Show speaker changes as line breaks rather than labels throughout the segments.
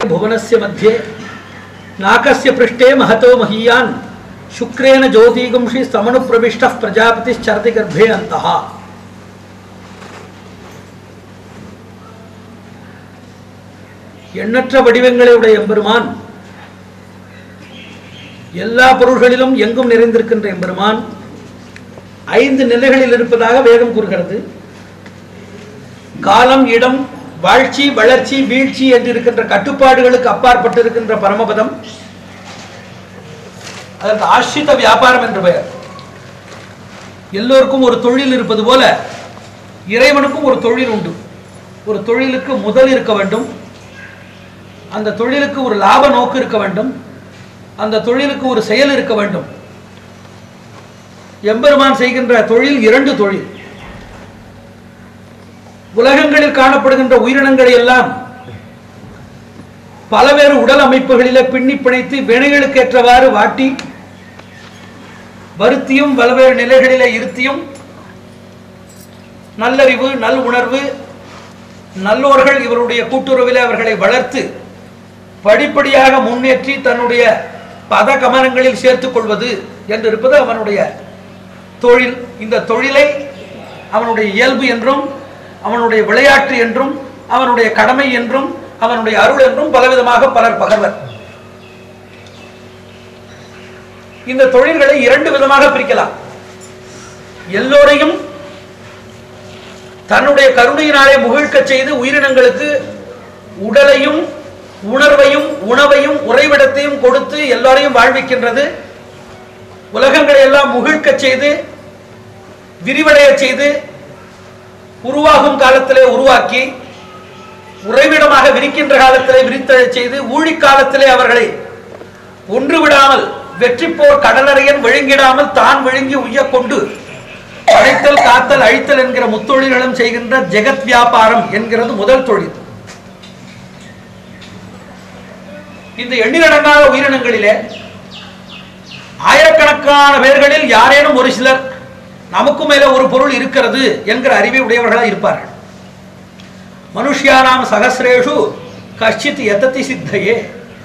भुवनस्य मध्ये नाकस्य पृष्ठे महतो महीयान् शुक्रेण ज्योतिगुंषि समनुप्रविष्टः प्रजापतिश्चरति गर्भे अन्तः எண்ணற்ற வடிவங்களை உடைய எம்பெருமான் எல்லா பொருள்களிலும் எங்கும் நிறைந்திருக்கின்ற எம்பெருமான் ஐந்து நிலைகளில் இருப்பதாக வேதம் கூறுகிறது காலம் இடம் வாழ்ச்சி வளர்ச்சி வீழ்ச்சி என்று இருக்கின்ற கட்டுப்பாடுகளுக்கு அப்பாற்பட்டு இருக்கின்ற பரமபதம் அதற்கு ஆசிரித வியாபாரம் என்று பெயர் எல்லோருக்கும் ஒரு தொழில் இருப்பது போல இறைவனுக்கும் ஒரு தொழில் உண்டு ஒரு தொழிலுக்கு முதல் இருக்க வேண்டும் அந்த தொழிலுக்கு ஒரு லாப நோக்கு இருக்க வேண்டும் அந்த தொழிலுக்கு ஒரு செயல் இருக்க வேண்டும் எம்பெருமான் செய்கின்ற தொழில் இரண்டு தொழில் உலகங்களில் காணப்படுகின்ற உயிரினங்களை எல்லாம் பலவேறு உடல் அமைப்புகளிலே பின்னி பிணைத்து வினைகளுக்கேற்றவாறு வாட்டி வருத்தியும் பல்வேறு நிலைகளிலே இருத்தியும் நல்லறிவு நல் உணர்வு நல்லோர்கள் இவருடைய கூட்டுறவிலே அவர்களை வளர்த்து படிப்படியாக முன்னேற்றி தன்னுடைய பத கமனங்களில் சேர்த்துக் கொள்வது என்று இருப்பது அவனுடைய தொழில் இந்த தொழிலை அவனுடைய இயல்பு என்றும் அவனுடைய விளையாட்டு என்றும் அவனுடைய கடமை என்றும் அவனுடைய அருள் என்றும் பலவிதமாக பலர் பகர்வர் இந்த தொழில்களை இரண்டு விதமாக பிரிக்கலாம் எல்லோரையும் தன்னுடைய கருணையினாலே முகிழ்க்கச் செய்து உயிரினங்களுக்கு உடலையும் உணர்வையும் உணவையும் உறைவிடத்தையும் கொடுத்து எல்லாரையும் வாழ்விக்கின்றது உலகங்களை எல்லாம் முகிழ்க்கச் செய்து விரிவடையச் செய்து உருவாகும் காலத்திலே உருவாக்கி உறைவிடமாக விரிக்கின்ற காலத்திலே விரித்தழச் செய்து ஊழிக் காலத்திலே அவர்களை ஒன்று விடாமல் வெற்றி போர் கடலறையன் விழுங்கிடாமல் தான் விழுங்கி உய்யக் கொண்டு படைத்தல் காத்தல் அழித்தல் என்கிற முத்தொழில்களும் செய்கின்ற ஜெகத் வியாபாரம் என்கிறது முதல் தொழில் இந்த எண்ணிலடங்காத உயிரினங்களிலே ஆயிரக்கணக்கான பேர்களில் யாரேனும் ஒரு சிலர் நமக்கு மேல ஒரு பொருள் இருக்கிறது என்கிற அறிவை உடையவர்களாக இருப்பார்கள் மனுஷியானாம் சகசிரேஷு கஷ்டித் எத்தத்தி சித்தையே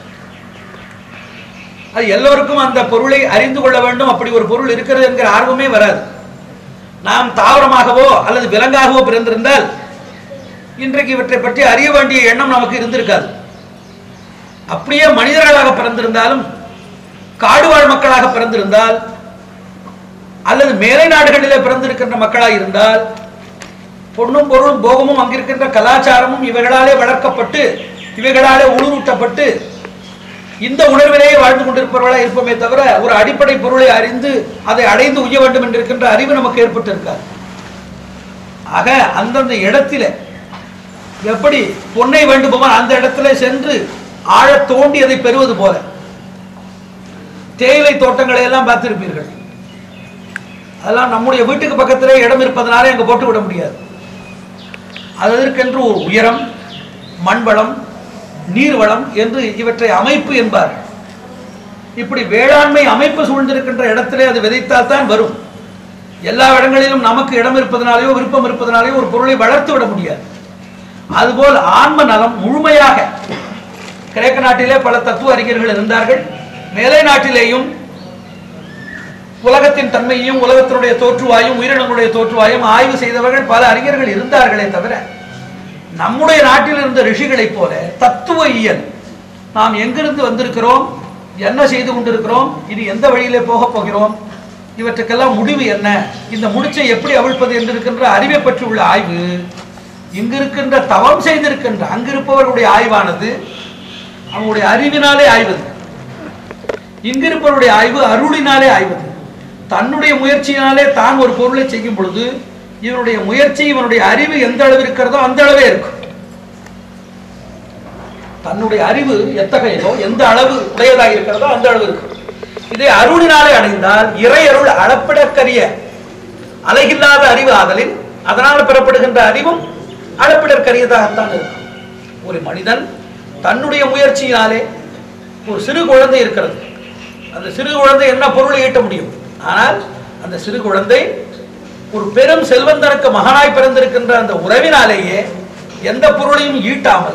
அது எல்லோருக்கும் அந்த பொருளை அறிந்து கொள்ள வேண்டும் அப்படி ஒரு பொருள் இருக்கிறது என்கிற ஆர்வமே வராது நாம் தாவரமாகவோ அல்லது விலங்காகவோ பிறந்திருந்தால் இன்றைக்கு இவற்றை பற்றி அறிய வேண்டிய எண்ணம் நமக்கு இருந்திருக்காது அப்படியே மனிதர்களாக பிறந்திருந்தாலும் காடுவாழ் மக்களாக பிறந்திருந்தால் அல்லது மேலை நாடுகளிலே பிறந்திருக்கின்ற மக்களாக இருந்தால் பொன்னும் பொருளும் போகமும் அங்கிருக்கின்ற கலாச்சாரமும் இவைகளாலே வளர்க்கப்பட்டு இவைகளாலே உணர்வூட்டப்பட்டு இந்த உணர்விலேயே வாழ்ந்து கொண்டிருப்பவர்களாக இருப்போமே தவிர ஒரு அடிப்படை பொருளை அறிந்து அதை அடைந்து உய்ய வேண்டும் என்றிருக்கின்ற அறிவு நமக்கு ஏற்பட்டு இருக்காது ஆக அந்தந்த இடத்திலே எப்படி பொன்னை வேண்டுபவன் அந்த இடத்துல சென்று ஆழத் தோண்டி அதை பெறுவது போல தேயிலை தோட்டங்களை எல்லாம் பார்த்திருப்பீர்கள் அதெல்லாம் நம்முடைய வீட்டுக்கு பக்கத்திலே இடம் இருப்பதனால அங்கே போட்டு விட முடியாது அதற்கென்று ஒரு உயரம் மண்வளம் நீர்வளம் என்று இவற்றை அமைப்பு என்பார்கள் இப்படி வேளாண்மை அமைப்பு சூழ்ந்திருக்கின்ற இடத்திலே அது விதைத்தால் தான் வரும் எல்லா இடங்களிலும் நமக்கு இடம் இருப்பதனாலேயோ விருப்பம் இருப்பதனாலேயோ ஒரு பொருளை வளர்த்து விட முடியாது அதுபோல் ஆன்ம நலம் முழுமையாக கிரேக்க நாட்டிலே பல தத்துவ அறிஞர்கள் இருந்தார்கள் மேலை நாட்டிலேயும் உலகத்தின் தன்மையையும் உலகத்தினுடைய தோற்றுவாயும் உயிரினங்களுடைய தோற்றுவாயும் ஆய்வு செய்தவர்கள் பல அறிஞர்கள் இருந்தார்களே தவிர நம்முடைய நாட்டில் இருந்த ரிஷிகளைப் போல தத்துவ இயல் நாம் எங்கிருந்து வந்திருக்கிறோம் என்ன செய்து கொண்டிருக்கிறோம் இது எந்த வழியிலே போகப் போகிறோம் இவற்றுக்கெல்லாம் முடிவு என்ன இந்த முடிச்சை எப்படி அவிழ்ப்பது என்று இருக்கின்ற அறிவை பற்றி உள்ள ஆய்வு இங்கு இருக்கின்ற தவம் செய்திருக்கின்ற அங்கிருப்பவர்களுடைய ஆய்வானது அவங்களுடைய அறிவினாலே ஆய்வது இங்கிருப்பவருடைய ஆய்வு அருளினாலே ஆய்வது தன்னுடைய முயற்சியினாலே தான் ஒரு பொருளை செய்யும் பொழுது இவனுடைய முயற்சி இவனுடைய அறிவு எந்த அளவு இருக்கிறதோ அந்த அளவே இருக்கும் தன்னுடைய அறிவு எத்தகையதோ எந்த அளவு உடையதாக இருக்கிறதோ அந்த அளவு இருக்கும் இதை அருளினாலே அடைந்தால் இறை அருள் அளப்பிடற்கரிய அழகில்லாத அறிவு ஆதலின் அதனால் பெறப்படுகின்ற அறிவும் அளப்பிடற்கரியதாகத்தான் இருக்கும் ஒரு மனிதன் தன்னுடைய முயற்சியினாலே ஒரு சிறு குழந்தை இருக்கிறது அந்த சிறு குழந்தை என்ன பொருளை ஈட்ட முடியும் ஆனால் அந்த சிறு குழந்தை ஒரு பெரும் செல்வந்தனுக்கு மகனாய் பிறந்திருக்கின்ற அந்த உறவினாலேயே எந்த பொருளையும் ஈட்டாமல்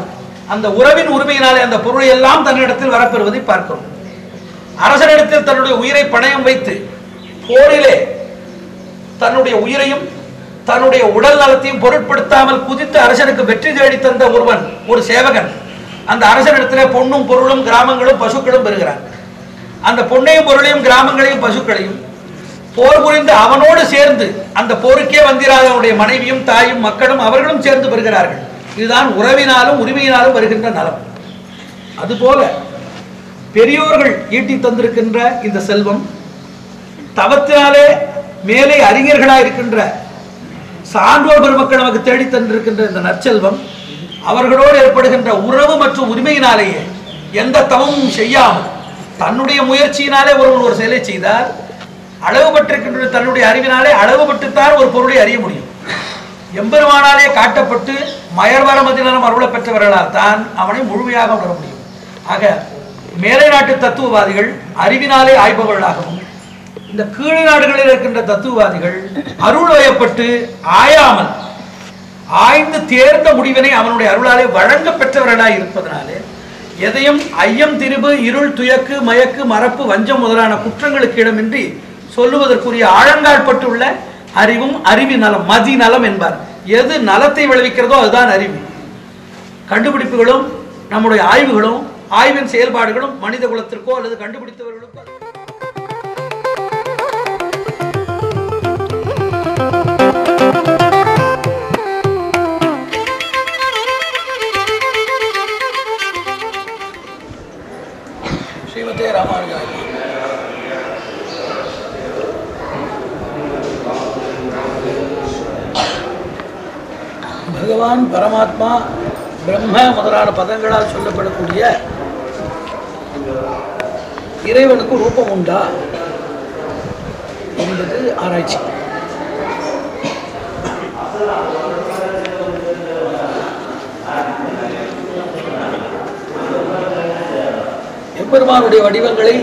அந்த உறவின் உரிமையினாலே அந்த பொருளை எல்லாம் தன்னிடத்தில் வரப்பெறுவதை பார்க்கிறோம் அரசனிடத்தில் தன்னுடைய உயிரை பணயம் வைத்து போரிலே தன்னுடைய உயிரையும் தன்னுடைய உடல் நலத்தையும் பொருட்படுத்தாமல் குதித்து அரசனுக்கு வெற்றி தேடி தந்த ஒருவன் ஒரு சேவகன் அந்த அரசனிடத்திலே பொன்னும் பொருளும் கிராமங்களும் பசுக்களும் பெறுகிறான் அந்த பொன்னையும் பொருளையும் கிராமங்களையும் பசுக்களையும் போர் புரிந்து அவனோடு சேர்ந்து அந்த போருக்கே வந்திராத அவனுடைய மனைவியும் தாயும் மக்களும் அவர்களும் சேர்ந்து பெறுகிறார்கள் இதுதான் உறவினாலும் உரிமையினாலும் வருகின்ற நலம் அதுபோல பெரியோர்கள் ஈட்டி தந்திருக்கின்ற இந்த செல்வம் தவத்தினாலே மேலே அறிஞர்களாக இருக்கின்ற சான்றோர் பெருமக்கள் நமக்கு தேடி தந்திருக்கின்ற இந்த நற்செல்வம் அவர்களோடு ஏற்படுகின்ற உறவு மற்றும் உரிமையினாலேயே எந்த தவமும் செய்யாமல் தன்னுடைய முயற்சியினாலே ஒருவன் ஒரு செயலை செய்தார் அளவுபட்டிருக்கின்ற தன்னுடைய அறிவினாலே அளவுபட்டுத்தான் ஒரு பொருளை அறிய முடியும் எம்பெருமானாலே காட்டப்பட்டு மயர்வர மதினம் அருளப் பெற்றவர்களால் தான் அவனை முழுமையாக உணர முடியும் ஆக மேலை நாட்டு தத்துவவாதிகள் அறிவினாலே ஆய்பவர்களாகவும் இந்த கீழ் நாடுகளில் இருக்கின்ற தத்துவவாதிகள் அருள் வயப்பட்டு ஆயாமல் ஆய்ந்து தேர்ந்த முடிவினை அவனுடைய அருளாலே வழங்க பெற்றவர்களாய் இருப்பதனாலே எதையும் ஐயம் திரிபு இருள் துயக்கு மயக்கு மறப்பு வஞ்சம் முதலான குற்றங்களுக்கு இடமின்றி சொல்லுவதற்குரிய ஆழங்கால் பட்டுள்ள அறிவும் அறிவி நலம் மதி நலம் என்பார் எது நலத்தை விளைவிக்கிறதோ அதுதான் அறிவு கண்டுபிடிப்புகளும் நம்முடைய ஆய்வுகளும் ஆய்வின் செயல்பாடுகளும் மனித குலத்திற்கோ அல்லது கண்டுபிடித்தவர்களுக்கோ ஸ்ரீமதே ராமானுஜாய பகவான் பரமாத்மா பிரம்ம முதலான பதங்களால் சொல்லப்படக்கூடிய இறைவனுக்கு ரூபம் உண்டா என்பது ஆராய்ச்சி எம்பெருமானுடைய வடிவங்களை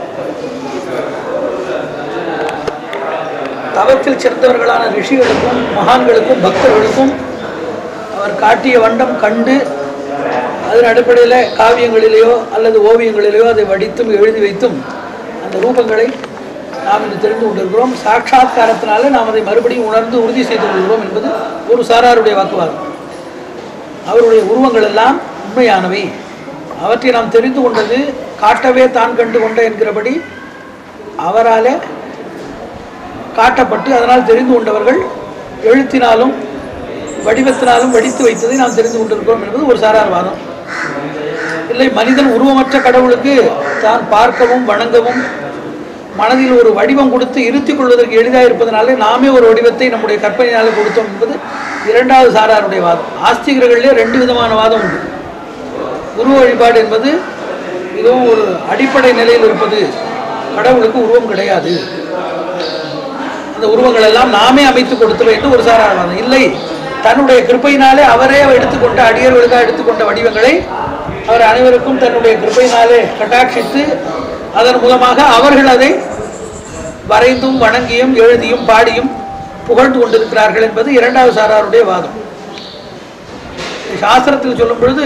தவத்தில் சிறந்தவர்களான ரிஷிகளுக்கும் மகான்களுக்கும் பக்தர்களுக்கும் அவர் காட்டிய வண்டம் கண்டு அதன் அடிப்படையில் காவியங்களிலேயோ அல்லது ஓவியங்களிலேயோ அதை வடித்தும் எழுதி வைத்தும் அந்த ரூபங்களை நாம் இன்று தெரிந்து கொண்டிருக்கிறோம் சாட்சாத்காரத்தினால நாம் அதை மறுபடியும் உணர்ந்து உறுதி செய்து கொள்கிறோம் என்பது ஒரு சாராருடைய வாக்குவாதம் அவருடைய உருவங்கள் எல்லாம் உண்மையானவை அவற்றை நாம் தெரிந்து கொண்டது காட்டவே தான் கண்டு கொண்ட என்கிறபடி அவராலே காட்டப்பட்டு அதனால் தெரிந்து கொண்டவர்கள் எழுத்தினாலும் வடிவத்தினாலும் வடித்து வைத்ததை நாம் தெரிந்து கொண்டிருக்கிறோம் என்பது ஒரு சாரார் வாதம் இல்லை மனிதன் உருவமற்ற கடவுளுக்கு தான் பார்க்கவும் வணங்கவும் மனதில் ஒரு வடிவம் கொடுத்து இருத்திக் கொள்வதற்கு எளிதாக இருப்பதனாலே நாமே ஒரு வடிவத்தை நம்முடைய கற்பனையினாலே கொடுத்தோம் என்பது இரண்டாவது சாராருடைய வாதம் ஆஸ்திகர்களிலே ரெண்டு விதமான வாதம் உண்டு உருவ வழிபாடு என்பது இதுவும் ஒரு அடிப்படை நிலையில் இருப்பது கடவுளுக்கு உருவம் கிடையாது அந்த உருவங்கள் எல்லாம் நாமே அமைத்து கொடுத்தவை என்று ஒரு சாரார் வாதம் இல்லை தன்னுடைய கிருப்பையினாலே அவரே எடுத்துக்கொண்ட அடியர்களுக்காக எடுத்துக்கொண்ட வடிவங்களை அவர் அனைவருக்கும் தன்னுடைய கிருப்பையினாலே கட்டாட்சித்து அதன் மூலமாக அவர்கள் அதை வரைந்தும் வணங்கியும் எழுதியும் பாடியும் புகழ்ந்து கொண்டிருக்கிறார்கள் என்பது இரண்டாவது சாராருடைய வாதம் சாஸ்திரத்தில் சொல்லும் பொழுது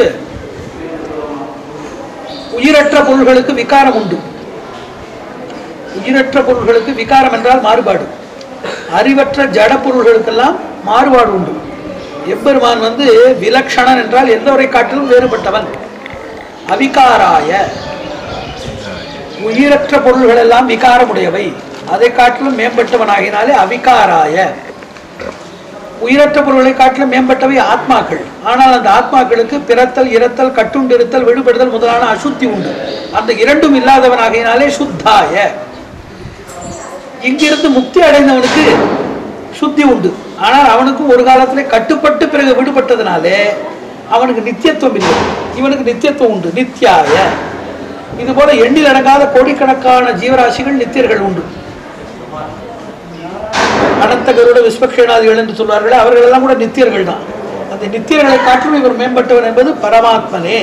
உயிரற்ற பொருள்களுக்கு விகாரம் உண்டு உயிரற்ற பொருள்களுக்கு விகாரம் என்றால் மாறுபாடு அறிவற்ற ஜட பொருள்களுக்கெல்லாம் மாறுபாடு உண்டு எம்பெருமான் வந்து விலக்ஷணன் என்றால் எந்தவரை காட்டிலும் வேறுபட்டவன் அவிகாராய உயிரற்ற பொருள்கள் எல்லாம் விகாரமுடையவை அதை காட்டிலும் மேம்பட்டவனாகினாலே அவிகாராய உயிரற்ற பொருள்களை காட்டிலும் மேம்பட்டவை ஆத்மாக்கள் ஆனால் அந்த ஆத்மாக்களுக்கு பிறத்தல் இறத்தல் கட்டுண்டிருத்தல் விடுபடுதல் முதலான அசுத்தி உண்டு அந்த இரண்டும் இல்லாதவனாகினாலே சுத்தாய இங்கிருந்து முக்தி அடைந்தவனுக்கு சுத்தி உண்டு ஆனால் அவனுக்கு ஒரு காலத்திலே கட்டுப்பட்டு பிறகு விடுபட்டதுனாலே அவனுக்கு நித்தியத்துவம் இல்லை இவனுக்கு நித்தியத்துவம் உண்டு நித்யாய இது போல எண்ணில் அடங்காத கோடிக்கணக்கான ஜீவராசிகள் நித்தியர்கள் உண்டு அனந்த கருட விஸ்வக்ஷேனாதிகள் என்று சொல்வார்களே அவர்கள் எல்லாம் கூட நித்தியர்கள் தான் அந்த நித்தியர்களை காட்டிலும் இவர் மேம்பட்டவன் என்பது பரமாத்மனே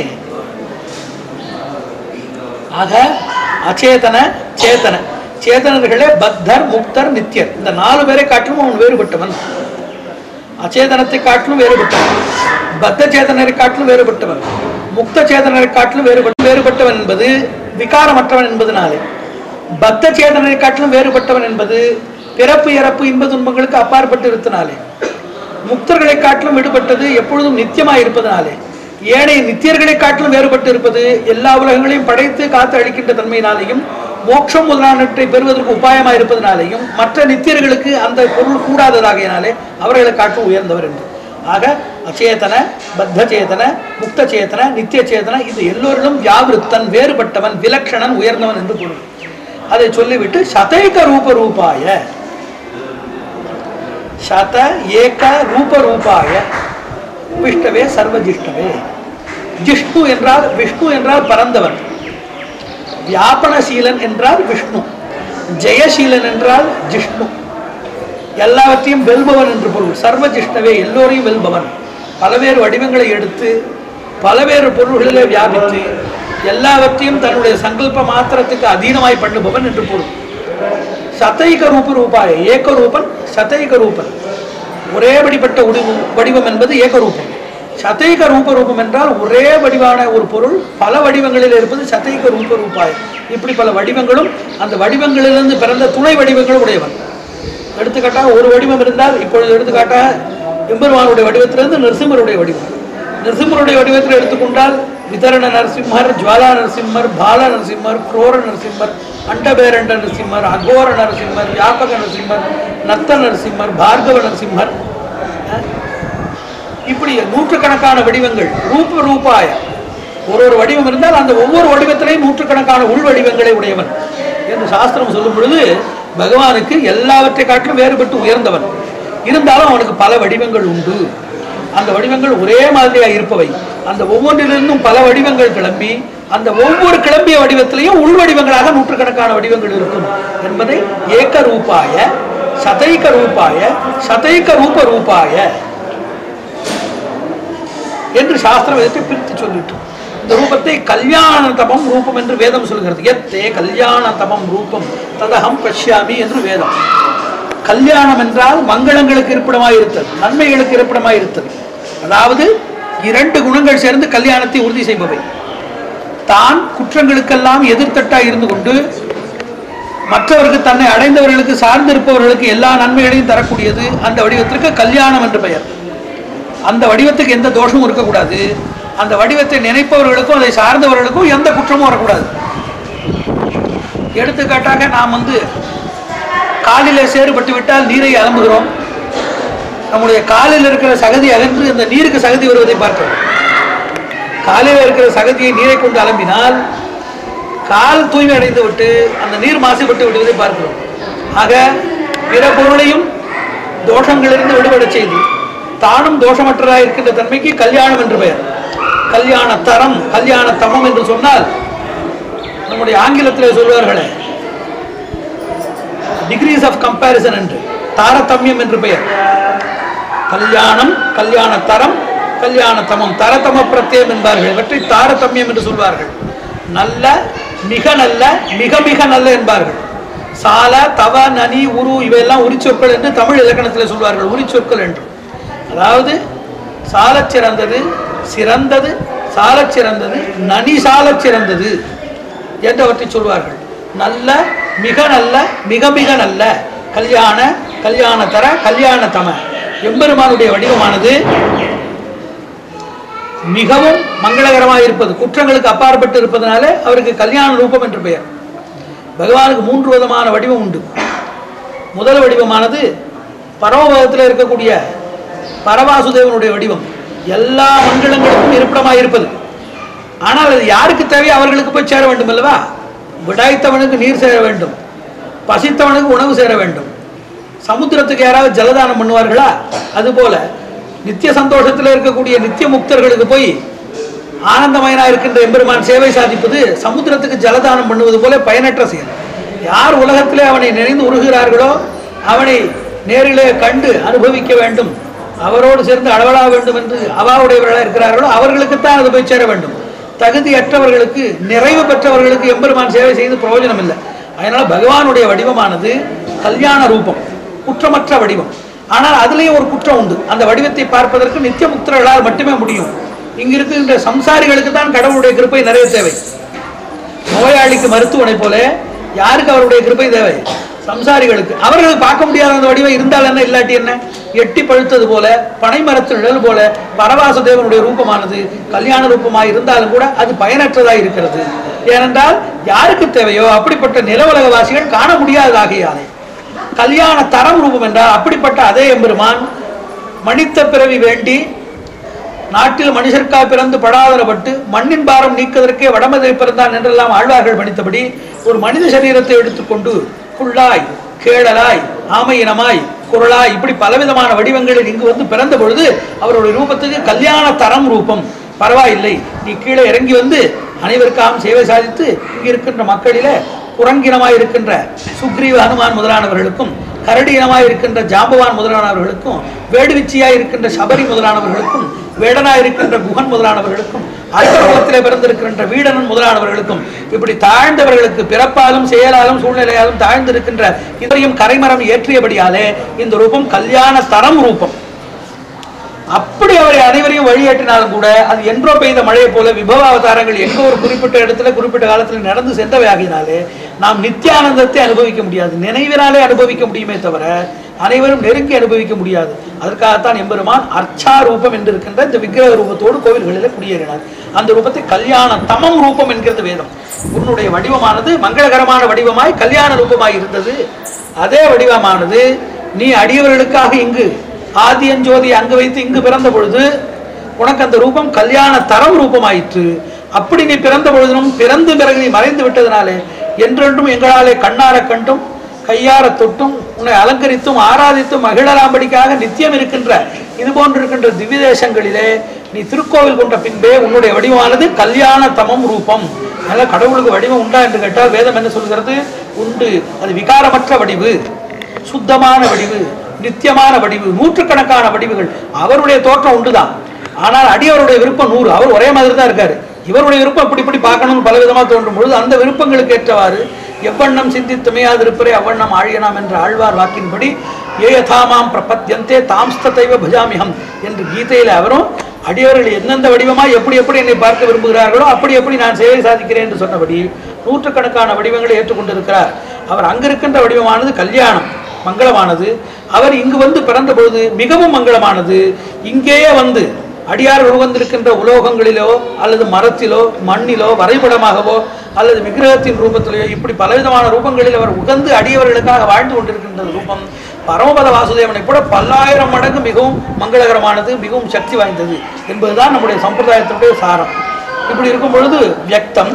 ஆக அச்சேதன சேதன சேதனர்களே பத்தர் முக்தர் நித்தியர் இந்த நாலு பேரை காட்டிலும் அவன் வேறுபட்டவன் அச்சேதனத்தை காட்டிலும் வேறுபட்டவன் பத்த சேதனரை காட்டிலும் வேறுபட்டவன் முக்த சேதனரை காட்டிலும் வேறுபட்ட வேறுபட்டவன் என்பது விகாரமற்றவன் என்பதனாலே பக்த சேதனரை காட்டிலும் வேறுபட்டவன் என்பது பிறப்பு இறப்பு இன்ப துன்பங்களுக்கு அப்பாற்பட்டு இருத்தனாலே முக்தர்களை காட்டிலும் விடுபட்டது எப்பொழுதும் நித்தியமாய் இருப்பதனாலே ஏனைய நித்தியர்களை காட்டிலும் வேறுபட்டு இருப்பது எல்லா உலகங்களையும் படைத்து காத்து அளிக்கின்ற தன்மையினாலேயும் மோட்சம் முதலானவற்றை பெறுவதற்கு உபாயமாக இருப்பதனாலேயும் மற்ற நித்தியர்களுக்கு அந்த பொருள் கூடாததாகையினாலே அவர்களை காட்டிலும் உயர்ந்தவர் என்று ஆக அச்சேதன பத்த சேதன முக்த சேதன நித்திய சேதன இது எல்லோரிலும் வியாவிருத்தன் வேறுபட்டவன் விலக்ஷணன் உயர்ந்தவன் என்று பொருள் அதை சொல்லிவிட்டு சதைக ரூப ரூபாய சத ஏக ரூப ரூபாய விஷ்ணவே சர்வஜிஷ்ணவே ஜிஷ்ணு என்றால் விஷ்ணு என்றால் பரந்தவன் வியாபனசீலன் என்றால் விஷ்ணு ஜெயசீலன் என்றால் ஜிஷ்ணு எல்லாவற்றையும் வெல்பவன் என்று பொருள் சர்வ ஜிஷ்ணவே எல்லோரையும் வெல்பவன் பலவேறு வடிவங்களை எடுத்து பலவேறு பொருள்களிலே வியாபித்து எல்லாவற்றையும் தன்னுடைய சங்கல்ப மாத்திரத்துக்கு அதீனமாய் பண்ணுபவன் என்று பொருள் சதைக ரூப ரூபாய ஏக ரூபன் சதைக ரூபன் ஒரே வடிபட்ட உடிவு வடிவம் என்பது ஏகரூபம் சதைக ரூப ரூபம் என்றால் ஒரே வடிவான ஒரு பொருள் பல வடிவங்களில் இருப்பது சதைக ரூப ரூபாய் இப்படி பல வடிவங்களும் அந்த வடிவங்களிலிருந்து பிறந்த துணை வடிவங்களும் உடையவன் எடுத்துக்காட்டாக ஒரு வடிவம் இருந்தால் இப்பொழுது எடுத்துக்காட்டாக எம்பெருமானுடைய வடிவத்திலிருந்து நரசிம்மருடைய வடிவம் நரசிம்மருடைய வடிவத்தில் எடுத்துக்கொண்டால் விதரண நரசிம்மர் ஜுவாலா நரசிம்மர் பால நரசிம்மர் குரோர நரசிம்மர் அண்டபேரண்ட நரசிம்மர் அகோர நரசிம்மர் வியாபக நரசிம்மர் நத்த நரசிம்மர் பார்கவ நரசிம்மர் அஹ், இப்படி நூற்றுக்கணக்கான வடிவங்கள் ரூப ரூபாய ஒரு ஒரு வடிவம் இருந்தால் அந்த ஒவ்வொரு வடிவத்திலையும் நூற்றுக்கணக்கான உள் வடிவங்களை உடையவன் என்று சாஸ்திரம் சொல்லும் பொழுது பகவானுக்கு எல்லாவற்றை காட்டிலும் வேறுபட்டு உயர்ந்தவன் இருந்தாலும் அவனுக்கு பல வடிவங்கள் உண்டு அந்த வடிவங்கள் ஒரே மாதிரியா இருப்பவை அந்த ஒவ்வொன்றிலிருந்தும் பல வடிவங்கள் கிளம்பி அந்த ஒவ்வொரு கிளம்பிய வடிவத்திலையும் உள் வடிவங்களாக நூற்றுக்கணக்கான வடிவங்கள் இருக்கும் என்பதை ஏக ரூபாய சதைக ரூபாய சதைக ரூப ரூபாய என்று சாஸ்திரம் வேதத்தை பிரித்து சொல்லிட்டு இந்த ரூபத்தை கல்யாண தமம் ரூபம் என்று வேதம் சொல்கிறது எத்தே கல்யாண தமம் ரூபம் ததகம் பஷ்யாமி என்று வேதம் கல்யாணம் என்றால் மங்களங்களுக்கு இருப்பிடமாய் இருத்தல் நன்மைகளுக்கு இருப்பிடமாய் இருத்தல் அதாவது இரண்டு குணங்கள் சேர்ந்து கல்யாணத்தை உறுதி செய்பவை தான் குற்றங்களுக்கெல்லாம் எதிர்த்தட்டாய் இருந்து கொண்டு மற்றவருக்கு தன்னை அடைந்தவர்களுக்கு சார்ந்திருப்பவர்களுக்கு எல்லா நன்மைகளையும் தரக்கூடியது அந்த வடிவத்திற்கு கல்யாணம் என்று பெயர் அந்த வடிவத்துக்கு எந்த தோஷமும் இருக்கக்கூடாது அந்த வடிவத்தை நினைப்பவர்களுக்கும் அதை சார்ந்தவர்களுக்கும் எந்த குற்றமும் வரக்கூடாது எடுத்துக்காட்டாக நாம் வந்து காலிலே சேறுபட்டு விட்டால் நீரை அலம்புகிறோம் நம்முடைய காலில் இருக்கிற சகதி அகன்று அந்த நீருக்கு சகதி வருவதை பார்க்கிறோம் காலில் இருக்கிற சகதியை நீரை கொண்டு அலம்பினால் கால் தூய்மை அடைந்து விட்டு அந்த நீர் மாசுபட்டு விடுவதை பார்க்கிறோம் ஆக பிற பொருளையும் தோஷங்களிலிருந்து விடுபடச் செய்து தானும் தோஷமற்றதாக இருக்கின்ற தன்மைக்கு கல்யாணம் என்று பெயர் கல்யாண தரம் கல்யாண தமம் என்று சொன்னால் நம்முடைய ஆங்கிலத்திலே சொல்வார்களே டிகிரிஸ் ஆஃப் கம்பேரிசன் என்று தாரதமியம் என்று பெயர் கல்யாணம் கல்யாண தரம் கல்யாண தமம் தரதம பிரத்யம் என்பார்கள் இவற்றை தாரதமியம் என்று சொல்வார்கள் நல்ல மிக நல்ல மிக மிக நல்ல என்பார்கள் சால தவ நனி உரு இவையெல்லாம் உரிச்சொற்கள் என்று தமிழ் இலக்கணத்தில் சொல்வார்கள் உரிச்சொற்கள் என்று அதாவது சாலச் சிறந்தது சிறந்தது சாலச் சிறந்தது நனி சாலச் சிறந்தது என்றவற்றை சொல்வார்கள் நல்ல மிக நல்ல மிக மிக நல்ல கல்யாண கல்யாண தர கல்யாண தம எம்பெருமானுடைய வடிவமானது மிகவும் மங்களகரமாக இருப்பது குற்றங்களுக்கு அப்பாற்பட்டு இருப்பதனாலே அவருக்கு கல்யாண ரூபம் என்று பெயர் பகவானுக்கு மூன்று விதமான வடிவம் உண்டு முதல் வடிவமானது பரமபதத்தில் இருக்கக்கூடிய பரவாசுதேவனுடைய வடிவம் எல்லா மங்களங்களுக்கும் இருப்பிடமாக இருப்பது ஆனால் அது யாருக்கு தேவையோ அவர்களுக்கு போய் சேர வேண்டும் அல்லவா விடாய்த்தவனுக்கு நீர் சேர வேண்டும் பசித்தவனுக்கு உணவு சேர வேண்டும் சமுத்திரத்துக்கு யாராவது ஜலதானம் பண்ணுவார்களா அதுபோல நித்திய சந்தோஷத்தில் இருக்கக்கூடிய நித்திய முக்தர்களுக்கு போய் ஆனந்தமயனா இருக்கின்ற எம்பெருமான் சேவை சாதிப்பது சமுத்திரத்துக்கு ஜலதானம் பண்ணுவது போல பயனற்ற செயல் யார் உலகத்திலே அவனை நினைந்து உருகிறார்களோ அவனை நேரிலே கண்டு அனுபவிக்க வேண்டும் அவரோடு சேர்ந்து அளவலா வேண்டும் என்று அவாவுடையவர்களாக இருக்கிறார்களோ அவர்களுக்குத்தான் அது போய் சேர வேண்டும் தகுதியற்றவர்களுக்கு நிறைவு பெற்றவர்களுக்கு எம்பெருமான் சேவை செய்து பிரயோஜனம் இல்லை அதனால பகவானுடைய வடிவமானது கல்யாண ரூபம் குற்றமற்ற வடிவம் ஆனால் அதுலேயும் ஒரு குற்றம் உண்டு அந்த வடிவத்தை பார்ப்பதற்கு நித்திய முக்தர்களால் மட்டுமே முடியும் இங்க இருக்கின்ற சம்சாரிகளுக்கு தான் கடவுளுடைய கிருபை நிறைய தேவை நோயாளிக்கு மருத்துவனை போல யாருக்கு அவருடைய கிருபை தேவை சம்சாரிகளுக்கு அவர்கள் பார்க்க முடியாத அந்த வடிவம் இருந்தால் என்ன இல்லாட்டி என்ன எட்டி பழுத்தது போல பனைமரத்து நிழல் போல பரவாச தேவனுடைய ரூபமானது கல்யாண ரூபமாய் இருந்தாலும் கூட அது பயனற்றதாய் இருக்கிறது ஏனென்றால் யாருக்கு தேவையோ அப்படிப்பட்ட நிலவுலகவாசிகள் காண முடியாததாகியாலே கல்யாண தரம் ரூபம் என்றால் அப்படிப்பட்ட அதே எம்பெருமான் மனித பிறவி வேண்டி நாட்டில் மனுஷர்க்கா பிறந்து படாதரப்பட்டு மண்ணின் பாரம் நீக்குவதற்கே வடமதை பிறந்தான் என்றெல்லாம் ஆழ்வார்கள் பணித்தபடி ஒரு மனித சரீரத்தை எடுத்துக்கொண்டு புல்லாய் கேழலாய் ஆமையினமாய் குரலாய் இப்படி பலவிதமான வடிவங்களில் இங்கு வந்து பிறந்த பொழுது அவருடைய ரூபத்துக்கு கல்யாண தரம் ரூபம் பரவாயில்லை நீ கீழே இறங்கி வந்து அனைவருக்காகவும் சேவை சாதித்து இங்கு இருக்கின்ற மக்களிலே குரங்கினமாய் இருக்கின்ற சுக்ரீவ ஹனுமான் முதலானவர்களுக்கும் கரடியினமாய் இருக்கின்ற ஜாம்பவான் முதலானவர்களுக்கும் வேடுவிச்சியாய் இருக்கின்ற சபரி முதலானவர்களுக்கும் வேடனாய் இருக்கின்ற குகன் முதலானவர்களுக்கும் அற்பகுலத்திலே பிறந்திருக்கின்ற வீடனன் முதலானவர்களுக்கும் இப்படி தாழ்ந்தவர்களுக்கு பிறப்பாலும் செயலாலும் சூழ்நிலையாலும் தாழ்ந்திருக்கின்ற இவரையும் கரைமரம் ஏற்றியபடியாலே இந்த ரூபம் கல்யாண தரம் ரூபம் அப்படி அவரை அனைவரையும் வழியேற்றினாலும் கூட அது என்றோ பெய்த மழையை போல விபவ அவதாரங்கள் எங்கோ ஒரு குறிப்பிட்ட இடத்துல குறிப்பிட்ட காலத்தில் நடந்து சென்றவை ஆகினாலே நாம் நித்தியானந்தத்தை அனுபவிக்க முடியாது நினைவினாலே அனுபவிக்க முடியுமே தவிர அனைவரும் நெருங்கி அனுபவிக்க முடியாது அதற்காகத்தான் எம்பெருமான் அர்ச்சா ரூபம் என்று இருக்கின்ற இந்த விக்கிரக ரூபத்தோடு கோவில்களில் குடியேறினார் அந்த ரூபத்தை கல்யாண தமம் ரூபம் என்கிறது வேதம் உன்னுடைய வடிவமானது மங்களகரமான வடிவமாய் கல்யாண ரூபமாய் இருந்தது அதே வடிவமானது நீ அடியவர்களுக்காக இங்கு ஆதியஞ்சோதி அங்கு வைத்து இங்கு பிறந்த பொழுது உனக்கு அந்த ரூபம் கல்யாண தரம் ரூபமாயிற்று அப்படி நீ பிறந்த பொழுதிலும் பிறந்து பிறகு நீ மறைந்து விட்டதனாலே என்றென்றும் எங்களாலே கண்ணார கண்டும் கையார தொட்டும் உன்னை அலங்கரித்தும் ஆராதித்தும் மகிழலாம்படிக்காக நித்தியம் இருக்கின்ற இது போன்று இருக்கின்ற திவ்ய தேசங்களிலே நீ திருக்கோவில் கொண்ட பின்பே உன்னுடைய வடிவமானது கல்யாண தமம் ரூபம் அதனால கடவுளுக்கு வடிவம் உண்டா என்று கேட்டால் வேதம் என்ன சொல்கிறது உண்டு அது விகாரமற்ற வடிவு சுத்தமான வடிவு நித்தியமான வடிவு நூற்றுக்கணக்கான வடிவுகள் அவருடைய தோற்றம் உண்டுதான் ஆனால் அடியவருடைய விருப்பம் நூறு அவர் ஒரே மாதிரி தான் இருக்காரு இவருடைய விருப்பம் இப்படி இப்படி பார்க்கணும்னு பல விதமா தோன்றும் பொழுது அந்த விருப்பங்களுக்கு ஏற்றவாறு எவ்வண்ணம் சிந்தித்துமையாதிருப்பரே அவ்வண்ணம் ஆழியனாம் என்ற ஆழ்வார் வாக்கின்படி ஏயதாமாம் பிரபத்யந்தே தாம்ஸ்ததைவ பஜாமிகம் என்று கீதையில அவரும் அடியவர்கள் எந்தெந்த வடிவமாய் எப்படி எப்படி என்னை பார்க்க விரும்புகிறார்களோ அப்படி எப்படி நான் சேவை சாதிக்கிறேன் என்று சொன்னபடி நூற்றுக்கணக்கான வடிவங்களை ஏற்றுக்கொண்டிருக்கிறார் அவர் அங்கிருக்கின்ற வடிவமானது கல்யாணம் மங்களமானது அவர் இங்கு வந்து பிறந்த பொழுது மிகவும் மங்களமானது இங்கேயே வந்து அடியார்கள் உகந்திருக்கின்ற உலோகங்களிலோ அல்லது மரத்திலோ மண்ணிலோ வரைபடமாகவோ அல்லது விக்கிரகத்தின் ரூபத்திலோ இப்படி பலவிதமான ரூபங்களில் அவர் உகந்து அடியவர்களுக்காக வாழ்ந்து கொண்டிருக்கின்ற ரூபம் பரமபத வாசுதேவனை கூட பல்லாயிரம் மடங்கு மிகவும் மங்களகரமானது மிகவும் சக்தி வாய்ந்தது என்பதுதான் நம்முடைய சம்பிரதாயத்தினுடைய சாரம் இப்படி இருக்கும் பொழுது வியக்தம்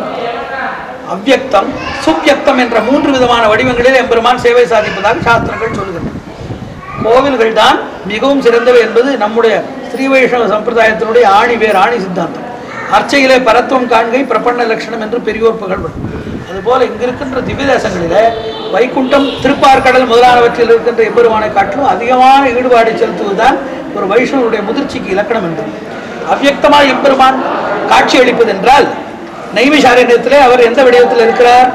அவ்யக்தம் சுவ்யக்தம் என்ற மூன்று விதமான வடிவங்களில் எம்பெருமான் சேவை சாதிப்பதாக சாஸ்திரங்கள் சொல்லுகின்றன கோவில்கள் தான் மிகவும் சிறந்தவை என்பது நம்முடைய ஸ்ரீ வைஷ்ணவ சம்பிரதாயத்தினுடைய ஆணி வேர் ஆணி சித்தாந்தம் அர்ச்சையிலே பரத்துவம் காண்கை பிரபண்ண லட்சணம் என்று பெரியோர் புகழ்படும் அதுபோல இங்கு இருக்கின்ற திவ்ய தேசங்களிலே வைகுண்டம் திருப்பார்கடல் முதலானவற்றில் இருக்கின்ற எம்பெருமானை காட்டிலும் அதிகமான ஈடுபாடு செலுத்துவதுதான் ஒரு வைஷ்ணவனுடைய முதிர்ச்சிக்கு இலக்கணம் என்று அவ்யக்தமாக எம்பெருமான் காட்சி அளிப்பது என்றால் நைமிஷாரண்யத்திலே அவர் எந்த வடிவத்தில் இருக்கிறார்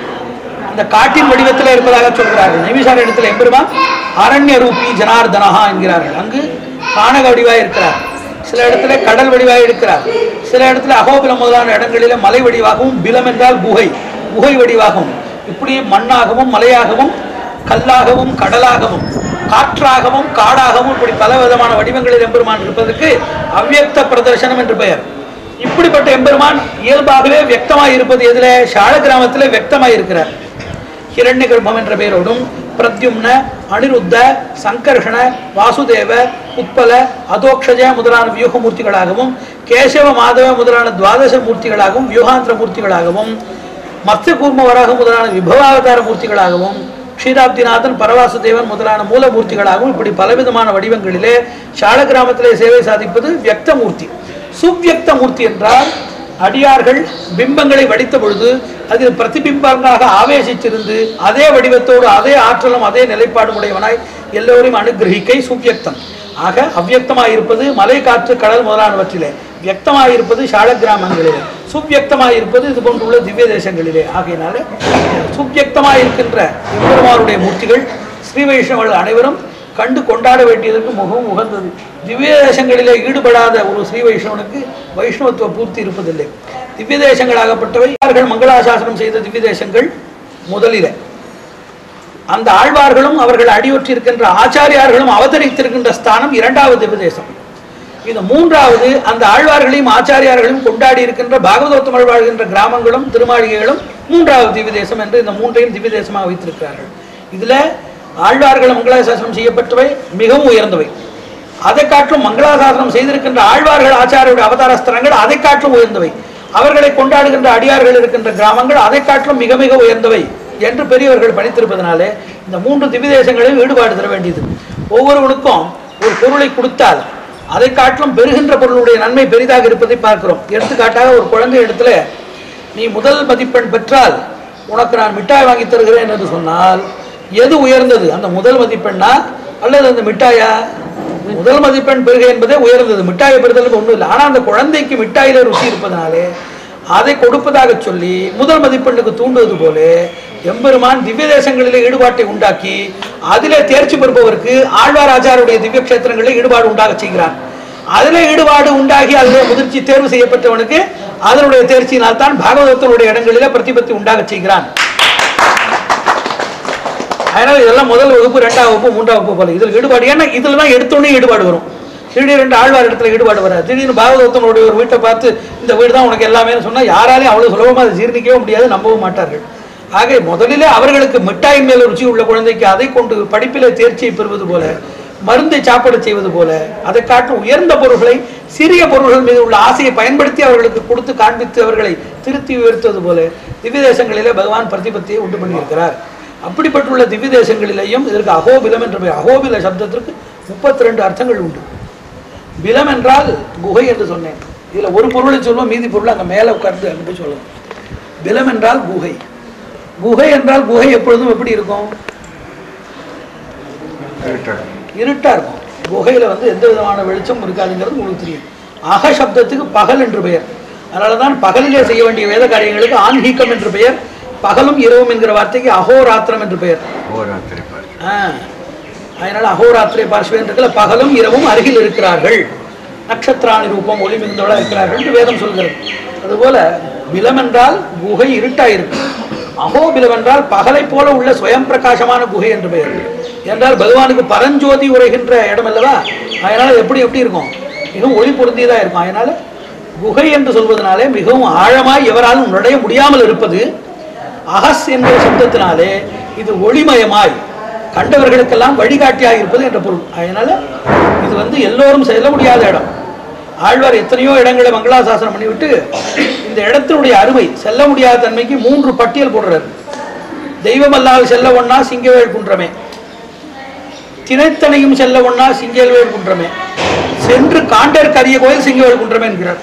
அந்த காட்டின் வடிவத்தில் இருப்பதாக சொல்கிறார்கள் நைமிஷார இடத்துல எம்பெருமான் அரண்ய ரூபி ஜனார்தனஹா என்கிறார்கள் அங்கு கானக வடிவாய் இருக்கிறார் சில இடத்துல கடல் வடிவாய் இருக்கிறார் சில இடத்துல அகோபிலம் முதலான இடங்களிலே மலை வடிவாகவும் பிலம் என்றால் குகை குகை வடிவாகவும் இப்படி மண்ணாகவும் மலையாகவும் கல்லாகவும் கடலாகவும் காற்றாகவும் காடாகவும் இப்படி பல விதமான வடிவங்களில் எம்பெருமான் இருப்பதற்கு அவ்யக்த பிரதர்சனம் என்று பெயர் இப்படிப்பட்ட எம்பெருமான் இயல்பாகவே வியக்தமாய் இருப்பது எதிலே ஷாழ கிராமத்திலே வியக்தமாய் இருக்கிறார் ஹிரண்ய கர்ப்பம் என்ற பெயரோடும் பிரத்யும்ன அனிருத்த சங்கர்ஷண வாசுதேவ உத்பல அதோக்ஷஜ முதலான வியூக மூர்த்திகளாகவும் கேசவ மாதவ முதலான துவாதச மூர்த்திகளாகவும் வியூகாந்திர மூர்த்திகளாகவும் மத்ய கூர்ம வராக முதலான விபவாவதார மூர்த்திகளாகவும் க்ஷீராப்திநாதன் பரவாசுதேவன் முதலான மூல மூர்த்திகளாகவும் இப்படி பலவிதமான வடிவங்களிலே ஷாழ கிராமத்திலே சேவை சாதிப்பது வியக்த மூர்த்தி சுவ்யக்த மூர்த்தி என்றால் அடியார்கள் பிம்பங்களை வடித்த பொழுது அதில் பிரதிபிம்பங்களாக ஆவேசித்திருந்து அதே வடிவத்தோடு அதே ஆற்றலும் அதே நிலைப்பாடும் உடையவனாய் எல்லோரையும் அனுகிரகிக்கை சுவ்யக்தம் ஆக அவ்யக்தமாய் இருப்பது மலை காற்று கடல் முதலானவற்றிலே வியக்தமாய் இருப்பது ஷாழ கிராமங்களிலே சுவ்யக்தமாய் இருப்பது இது போன்றுள்ள திவ்ய தேசங்களிலே ஆகையினால சுவ்யக்தமாய் இருக்கின்ற எம்பெருமாருடைய மூர்த்திகள் ஸ்ரீ வைஷ்ணவர்கள் அனைவரும் கண்டு கொண்டாட வேண்டியதற்கு மிகவும் உகந்தது திவ்ய தேசங்களிலே ஈடுபடாத ஒரு ஸ்ரீ வைஷ்ணவனுக்கு வைஷ்ணவத்துவ பூர்த்தி இருப்பதில்லை திவ்ய தேசங்களாகப்பட்டவை அவர்கள் மங்களாசாசனம் செய்த திவ்ய தேசங்கள் முதலிலே அந்த ஆழ்வார்களும் அவர்கள் அடியொற்றி இருக்கின்ற ஆச்சாரியார்களும் அவதரித்திருக்கின்ற ஸ்தானம் இரண்டாவது திவ்ய தேசம் இது மூன்றாவது அந்த ஆழ்வார்களையும் ஆச்சாரியார்களையும் கொண்டாடி இருக்கின்ற பாகவதோத்தமள் வாழ்கின்ற கிராமங்களும் திருமாளிகைகளும் மூன்றாவது திவ்ய தேசம் என்று இந்த மூன்றையும் திவ்ய தேசமாக வைத்திருக்கிறார்கள் இதுல ஆழ்வார்கள் மங்களாசாசனம் செய்யப்பட்டவை மிகவும் உயர்ந்தவை அதை காட்டிலும் மங்களாசாசனம் செய்திருக்கின்ற ஆழ்வார்கள் ஆச்சாரியுடைய அவதார ஸ்தலங்கள் அதை காட்டிலும் உயர்ந்தவை அவர்களை கொண்டாடுகின்ற அடியார்கள் இருக்கின்ற கிராமங்கள் அதை காட்டிலும் மிக மிக உயர்ந்தவை என்று பெரியவர்கள் பணித்திருப்பதனாலே இந்த மூன்று திவ்ய தேசங்களில் ஈடுபாடு தர வேண்டியது ஒவ்வொருவனுக்கும் ஒரு பொருளை கொடுத்தால் அதை காட்டிலும் பெறுகின்ற பொருளுடைய நன்மை பெரிதாக இருப்பதை பார்க்கிறோம் எடுத்துக்காட்டாக ஒரு குழந்தை இடத்துல நீ முதல் மதிப்பெண் பெற்றால் உனக்கு நான் மிட்டாய் வாங்கி தருகிறேன் என்று சொன்னால் எது உயர்ந்தது அந்த முதல் மதிப்பெண்ணா அல்லது அந்த மிட்டாயா முதல் மதிப்பெண் பெறுகை என்பதே உயர்ந்தது மிட்டாயை பெறுதலுக்கு ஒன்றும் இல்லை ஆனால் அந்த குழந்தைக்கு மிட்டாயில ருசி இருப்பதனாலே அதை கொடுப்பதாக சொல்லி முதல் மதிப்பெண்ணுக்கு தூண்டுவது போல எம்பெருமான் திவ்ய தேசங்களிலே ஈடுபாட்டை உண்டாக்கி அதிலே தேர்ச்சி பெறுபவருக்கு ஆழ்வார் ஆச்சாருடைய திவ்ய கஷேத்திரங்களில் ஈடுபாடு உண்டாக செய்கிறான் அதிலே ஈடுபாடு உண்டாகி அதிலே முதிர்ச்சி தேர்வு செய்யப்பட்டவனுக்கு அதனுடைய தேர்ச்சியினால் தான் பாகவதத்தினுடைய இடங்களிலே பிரதிபத்தி உண்டாக செய்கிறான் அதனால இதெல்லாம் முதல் வகுப்பு ரெண்டாம் வகுப்பு மூன்றாம் வகுப்பு போல இதில் ஈடுபாடு ஏன்னா இதில் தான் எடுத்தோடனே ஈடுபாடு வரும் திடீர் ரெண்டு ஆழ்வார் இடத்துல ஈடுபாடு வராது திடீர்னு பாகவதத்தினுடைய ஒரு வீட்டை பார்த்து இந்த வீடு தான் உனக்கு எல்லாமே சொன்னால் யாராலையும் அவ்வளோ சுலபமாக அதை ஜீர்ணிக்கவே முடியாது நம்பவும் மாட்டார்கள் ஆக முதலிலே அவர்களுக்கு மிட்டாயின் மேல் ருச்சி உள்ள குழந்தைக்கு அதை கொண்டு படிப்பிலே தேர்ச்சியை பெறுவது போல மருந்தை சாப்பிட செய்வது போல அதை காட்டும் உயர்ந்த பொருள்களை சிறிய பொருள்கள் மீது உள்ள ஆசையை பயன்படுத்தி அவர்களுக்கு கொடுத்து காண்பித்து அவர்களை திருத்தி உயர்த்துவது போல திவ்ய தேசங்களிலே பகவான் பிரதிபத்தியை உண்டு பண்ணியிருக்கிறார் அப்படிப்பட்டுள்ள திவ்ய தேசங்களிலேயும் இதற்கு அகோபிலம் என்ற பெயர் அகோபில சப்தத்திற்கு முப்பத்தி ரெண்டு அர்த்தங்கள் உண்டு பிலம் என்றால் குகை என்று சொன்னேன் இதுல ஒரு பொருளை சொல்லுவோம் மீதி பொருள் அங்க மேல உட்கார்ந்து அங்க போய் சொல்லணும் பிலம் என்றால் குகை குகை என்றால் குகை எப்பொழுதும் எப்படி இருக்கும் இருட்டா இருக்கும் குகையில வந்து எந்த விதமான வெளிச்சம் இருக்காதுங்கிறது உங்களுக்கு தெரியும் அக சப்தத்துக்கு பகல் என்று பெயர் அதனாலதான் பகலிலே செய்ய வேண்டிய வேத காரியங்களுக்கு ஆன்மீகம் என்று பெயர் பகலும் இரவும் என்கிற வார்த்தைக்கு அகோராத்திரம் என்று பெயர்
ಹೋರಾತ್ರಿ ಪಾಠ
ஆ. அதனால அகோராத்திரை பார்ஷ்வேன்றதுல பகலும் இரவும் அருகில் இருக்கிறார்கள் நட்சத்திராணி ரூபம் ஒளி மிகுந்தவளா இருக்கிறார்கள் என்று வேதம் சொல்கிறது அதுபோல பிலம் என்றால் குகை இருட்டாயிருக்கு அகோபிலம் என்றால் பகலை போல உள்ள சுயம் பிரகாசமான குகை என்று பெயர் என்றால் பகவானுக்கு பரஞ்சோதி உரைகின்ற இடம் அல்லவா அதனால எப்படி எப்படி இருக்கும் மிகவும் ஒளி பொருந்தியதா இருக்கும் அதனால குகை என்று சொல்வதனாலே மிகவும் ஆழமாய் எவராலும் நுழைய முடியாமல் இருப்பது அகஸ் என்ற சப்தத்தினாலே இது ஒளிமயமாய் கண்டவர்களுக்கெல்லாம் வழிகாட்டியாக இருப்பது என்ற பொருள் அதனால இது வந்து எல்லோரும் செல்ல முடியாத இடம் ஆழ்வார் எத்தனையோ இடங்களை மங்களாசாசனம் பண்ணிவிட்டு இந்த இடத்தினுடைய அருமை செல்ல முடியாத தன்மைக்கு மூன்று பட்டியல் போடுறார் தெய்வமல்லால் செல்ல ஒண்ணா சிங்கவேல் குன்றமே திணைத்தனையும் செல்ல ஒண்ணா சிங்கவேல் குன்றமே சென்று காண்டற்கு அரிய கோயில் சிங்கவேல் குன்றமே என்கிறார்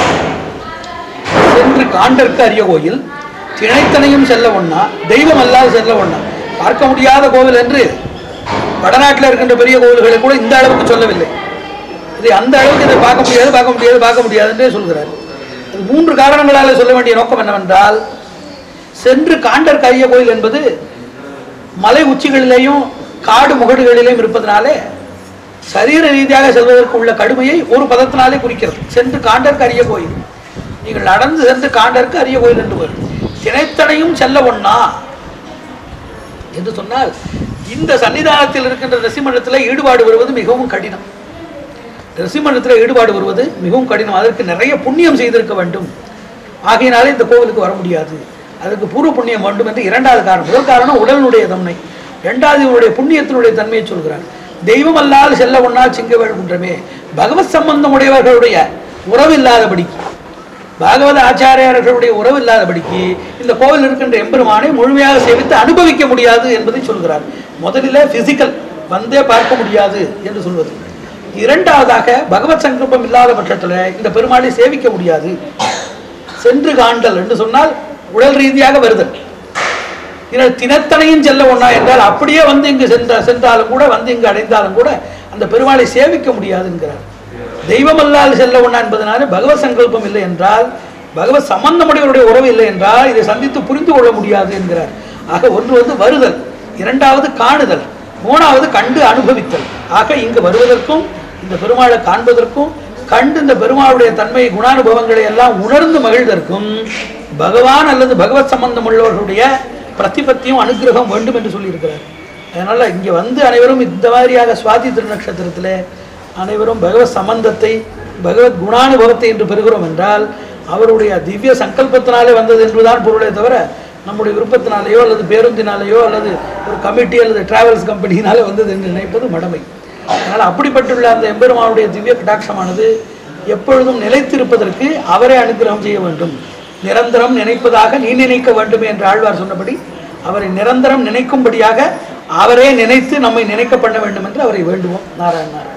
சென்று காண்டற்கு அரிய கோயில் திணைத்தனையும் செல்ல ஒண்ணா தெய்வம் அல்லாது செல்ல ஒண்ணா பார்க்க முடியாத கோவில் என்று வடநாட்டில் இருக்கின்ற பெரிய கோவில்களை கூட இந்த அளவுக்கு சொல்லவில்லை இதை அந்த அளவுக்கு இதை பார்க்க முடியாது பார்க்க முடியாது பார்க்க முடியாது என்றே சொல்கிறார் இது மூன்று காரணங்களால் சொல்ல வேண்டிய நோக்கம் என்னவென்றால் சென்று காண்டற்கு அரிய கோயில் என்பது மலை உச்சிகளிலேயும் காடு முகடுகளிலேயும் இருப்பதனாலே சரீர ரீதியாக செல்வதற்கு உள்ள கடுமையை ஒரு பதத்தினாலே குறிக்கிறது சென்று காண்டற்கு அரிய கோயில் நீங்கள் நடந்து சென்று காண்டற்கு அரிய கோயில் என்று வரும் திணைத்தனையும் செல்ல ஒண்ணா என்று சொன்னால் இந்த சன்னிதானத்தில் இருக்கின்ற ரசிமன்றத்தில் ஈடுபாடு வருவது மிகவும் கடினம் ரசிமன்றத்தில் ஈடுபாடு வருவது மிகவும் கடினம் அதற்கு நிறைய புண்ணியம் செய்திருக்க வேண்டும் ஆகையினாலே இந்த கோவிலுக்கு வர முடியாது அதற்கு பூர்வ புண்ணியம் வேண்டும் என்று இரண்டாவது காரணம் முதல் காரணம் உடலினுடைய தன்மை இரண்டாவது இவருடைய புண்ணியத்தினுடைய தன்மையை சொல்கிறார் தெய்வம் அல்லாது செல்ல ஒன்னால் சிங்கவேல் குன்றமே பகவத் சம்பந்தம் உடையவர்களுடைய உறவு இல்லாதபடிக்கு பாகவத ஆச்சாரியர்களுடைய உறவு இல்லாதபடிக்கு இந்த கோவில் இருக்கின்ற எம்பெருமானை முழுமையாக சேவித்து அனுபவிக்க முடியாது என்பதை சொல்கிறார் முதலில் பிசிக்கல் வந்தே பார்க்க முடியாது என்று சொல்வது இரண்டாவதாக பகவத் சங்கல்பம் இல்லாத பட்சத்தில் இந்த பெருமாளை சேவிக்க முடியாது சென்று காண்டல் என்று சொன்னால் உடல் ரீதியாக வருதல் இதனால் தினத்தனையும் செல்ல ஒண்ணா என்றால் அப்படியே வந்து இங்கு சென்ற சென்றாலும் கூட வந்து இங்கு அடைந்தாலும் கூட அந்த பெருமாளை சேவிக்க முடியாது என்கிறார் தெய்வமல்லால் செல்ல ஒண்ணா என்பதனால பகவத் சங்கல்பம் இல்லை என்றால் பகவத் சம்பந்தமுடையவருடைய உறவு இல்லை என்றால் இதை சந்தித்து புரிந்து கொள்ள முடியாது என்கிறார் ஆக ஒன்று வந்து வருதல் இரண்டாவது காணுதல் மூணாவது கண்டு அனுபவித்தல் ஆக இங்கு வருவதற்கும் இந்த பெருமாளை காண்பதற்கும் கண்டு இந்த பெருமாளுடைய தன்மை குணானுபவங்களை எல்லாம் உணர்ந்து மகிழ்வதற்கும் பகவான் அல்லது பகவத் சம்பந்தம் உள்ளவர்களுடைய பிரதிபத்தியும் அனுகிரகம் வேண்டும் என்று சொல்லியிருக்கிறார் அதனால இங்க வந்து அனைவரும் இந்த மாதிரியாக சுவாதி திருநக்ஷத்திரத்திலே அனைவரும் பகவத் சம்பந்தத்தை பகவத் குணானுபவத்தை என்று பெறுகிறோம் என்றால் அவருடைய திவ்ய சங்கல்பத்தினாலே வந்தது என்பதுதான் பொருளே தவிர நம்முடைய விருப்பத்தினாலேயோ அல்லது பேருந்தினாலேயோ அல்லது ஒரு கமிட்டி அல்லது டிராவல்ஸ் கம்பெனியினாலே வந்தது என்று நினைப்பது மடமை அதனால் அப்படிப்பட்டுள்ள அந்த எம்பெருமானுடைய திவ்ய கடாட்சமானது எப்பொழுதும் நிலைத்திருப்பதற்கு அவரே அனுகிரகம் செய்ய வேண்டும் நிரந்தரம் நினைப்பதாக நீ நினைக்க வேண்டுமே என்று ஆழ்வார் சொன்னபடி அவரை நிரந்தரம் நினைக்கும்படியாக அவரே நினைத்து நம்மை நினைக்க பண்ண வேண்டும் என்று அவரை வேண்டுவோம் நாராயண நாராயண